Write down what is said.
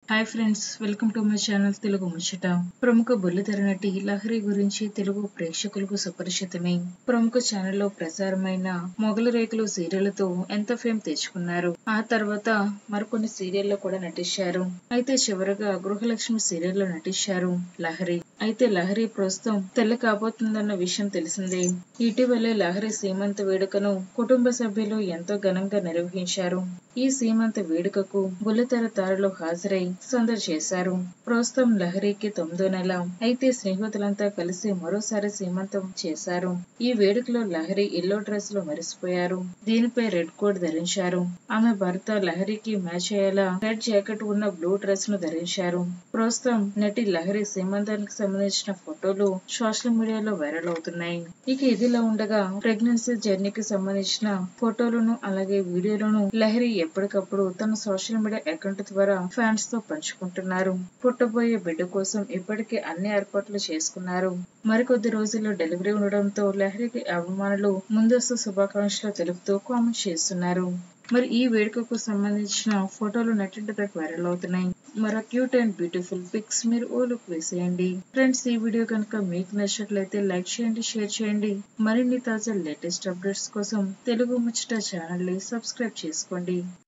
hi friends welcome to my channel Telugu ముచ్చట ప్రముఖ బుల్లితెర నటి లహరి గురించి తెలుగు ప్రేక్షకులకు సుపరిచితమే ప్రముఖ ఛానల్లో ప్రసారమైన మొగల రేకులు సీరియల్తో ఎంత ఫేమ్ తెచ్చుకున్నారు ఆ తర్వాత మరికొన్ని సీరియల్లో కూడా నటించారు అయితే చివరగా గృహలక్ష్మి సీరియల్లో నటించారు లహరి అయితే లహరి ప్రస్తుతం తెల్ల కాబోతుందన్న విషయం తెలిసిందే ఇటీవలే లహరి సీమంత వేడుకను కుటుంబ సభ్యులు ఎంతో ఘనంగా నిర్వహించారు ఈ సీమంత వేడుకకు బుల్లితెర తారలు హాజరై సందడి చేశారు ప్రస్తుతం లహరికి తొమ్మిదో నెల అయితే స్నేహితులంతా కలిసి మరోసారి సీమంతం చేశారు ఈ వేడుకలో లహరి ఎల్లో డ్రెస్ లో మరిసిపోయారు దీనిపై రెడ్ కోట్ ధరించారు ఆమె భర్త లహరికి మ్యాచ్ అయ్యేలా రెడ్ జాకెట్ ఉన్న బ్లూ డ్రెస్ ను ధరించారు ప్రస్తుతం నటి లహరి సీమంతానికి సంబంధించిన ఫోటోలు సోషల్ మీడియాలో వైరల్ అవుతున్నాయి ఇక ఇదిలా ఉండగా ప్రెగ్నెన్సీ జర్నీకి సంబంధించిన ఫోటోలను అలాగే వీడియోలను లహరి ఎప్పటికప్పుడు తన సోషల్ మీడియా అకౌంట్ ద్వారా ఫ్యాన్స్ తో పంచుకుంటున్నారు పుట్టబోయే బిడ్డ కోసం ఇప్పటికే అన్ని ఏర్పాట్లు చేసుకున్నారు మరికొద్ది రోజుల్లో డెలివరీ ఉండడంతో లహరికి అభిమానులు ముందస్తు శుభాకాంక్షలు తెలుపుతూ కామెంట్ చేస్తున్నారు మరి ఈ వేడుకకు సంబంధించిన ఫోటోలు నెట్టింటిపైకి వైరల్ అవుతున్నాయి మరో క్యూట్ అండ్ బ్యూటిఫుల్ పిక్స్ మీరు ఓ లుక్ వేసేయండి ఫ్రెండ్స్ ఈ వీడియో కనుక మీకు నచ్చినట్లయితే లైక్ చేయండి షేర్ చేయండి మరిన్ని తాజా లేటెస్ట్ అప్డేట్స్ కోసం తెలుగు ముచ్చట ఛానల్ ని సబ్స్క్రైబ్ చేసుకోండి